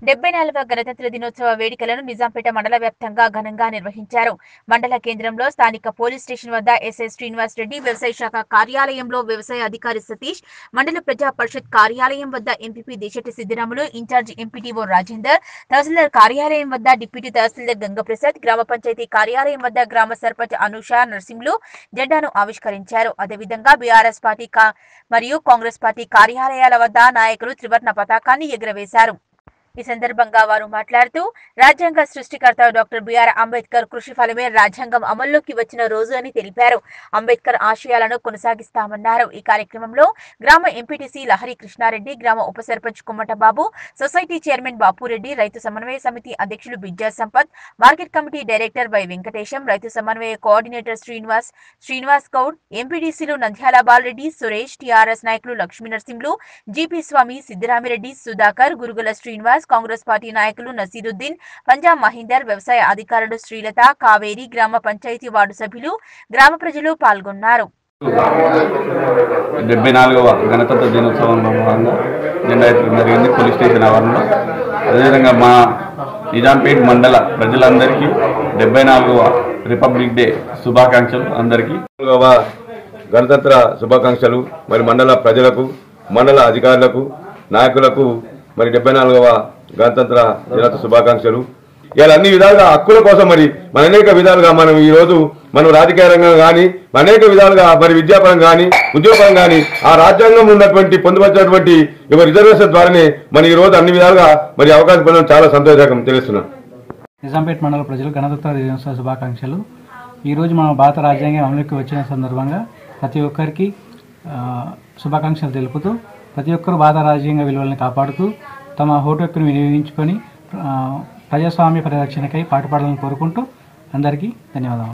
డెబ్బై నాలుగవ గణతంత్ర దినోత్సవ వేడుకలను నిజాంపేట మండల వ్యాప్తంగా ఘనంగా నిర్వహించారు మండల కేంద్రంలో స్థానిక పోలీస్ స్టేషన్ వద్ద ఎస్ఐ శ్రీనివాస్ రెడ్డి వ్యవసాయ శాఖ కార్యాలయంలో వ్యవసాయ అధికారి సతీష్ మండల ప్రజా పరిషత్ కార్యాలయం వద్ద MPP Desetti Siddiramulu in-charge MPTO Rajender తహసీల్దార్ కార్యాలయం వద్ద డిప్యూటీ తహసీల్దార్ గంగప్రసాద్ గ్రామ పంచాయతీ కార్యాలయం వద్ద గ్రామ సర్పంచ్ అనూష నర్సింహులు జెండాను ఆవిష్కరించారు అదేవిధంగా బీఆర్ఎస్ పార్టీ కా- మరియు కాంగ్రెస్ పార్టీ కార్యాలయాల వద్ద నాయకులు త్రివర్ణ పతాకాన్ని ఎగురవేశారు ఈ సందర్భంగా వారు మాట్లాడుతూ రాజ్యాంగ సృష్టికర్త డాక్టర్ బిఆర్ అంబేద్కర్ కృషి ఫలమే రాజ్యాంగం అమల్లోకి వచ్చిన రోజు అని తెలిపారు అంబేద్కర్ ఆశయాలను కొనసాగిస్తామన్నారు ఈ కార్యక్రమంలో గ్రామ ఎంపీటీసీ లహరి కృష్ణారెడ్డి గ్రామ ఉప సర్పంచ్ కుమ్మటబాబు సొసైటీ చైర్మన్ బాపురెడ్డి రైతు సమన్వయ సమితి అధ్యక్షులు Bijja Sampath market committee director Y Venkatesham రైతు సమన్వయ కోఆర్డినేటర్ శ్రీనివాస్ శ్రీనివాస్ గౌడ్ ఎంపీడీసీలు నంద్యాల బాలరెడ్డి సురేష్ టీఆర్ఎస్ నాయకులు Lakshmi Narasimhulu GP Swamy Siddiramireddy Sudhakar Gurugula Srinivas Congress party నాయకులు నసీరుద్దీన్ పంజాబ్ మహీందర్ వ్యవసాయ అధికారులు శ్రీలత కావేరి గ్రామ పంచాయతీ వార్డు సభ్యులు గ్రామ ప్రజలు పాల్గొన్నారు డెబ్బై నాలుగవ గణతంత్ర దినోత్సవంలో భాగంగా జెండా ఎత్తడం జరిగింది పోలీస్ స్టేషన్ ఆవరణలో అదేవిధంగా మా నిజాంపేట్ మండల ప్రజలందరికీ డెబ్బై నాలుగవ రిపబ్లిక్ డే శుభాకాంక్షలు అందరికీ నాలుగవ గణతంత్ర శుభాకాంక్షలు మరి మండల ప్రజలకు మండల అధికారులకు నాయకులకు మరి డెబ్బై నాలుగవ గణతంత్ర దినోత్సవ శుభాకాంక్షలు ఇలా అన్ని విధాలుగా హక్కుల కోసం మరి మన అనేక విధాలుగా మనం ఈ రోజు మనం రాజకీయ రంగం కానీ అనేక విధాలుగా మరి విద్యాపరం కానీ ఉద్యోగపరం కానీ ఆ రాజ్యాంగం ఉన్నటువంటి పొందుపరిచినటువంటి ఈ రిజర్వేషన్ ద్వారానే మన ఈ రోజు అన్ని విధాలుగా మరి అవకాశం పొందడం చాలా సంతోషకరం తెలుస్తున్నాం నిజాంపేట మండల ప్రజలు గణతంత్ర దినోత్సవ శుభాకాంక్షలు ఈరోజు మన భారత రాజ్యాంగం అమలుకి వచ్చిన సందర్భంగా ప్రతి ఒక్కరికి ఆ, శుభాకాంక్షలు తెలుపుతూ ప్రతి ఒక్కరు భారత రాజ్యాంగ విలువలను కాపాడుతూ తమ ఓటు హక్కును వినియోగించుకొని ఆ, ప్రజాస్వామ్య పరిరక్షణకై పాటుపడాలని కోరుకుంటూ అందరికీ ధన్యవాదాలు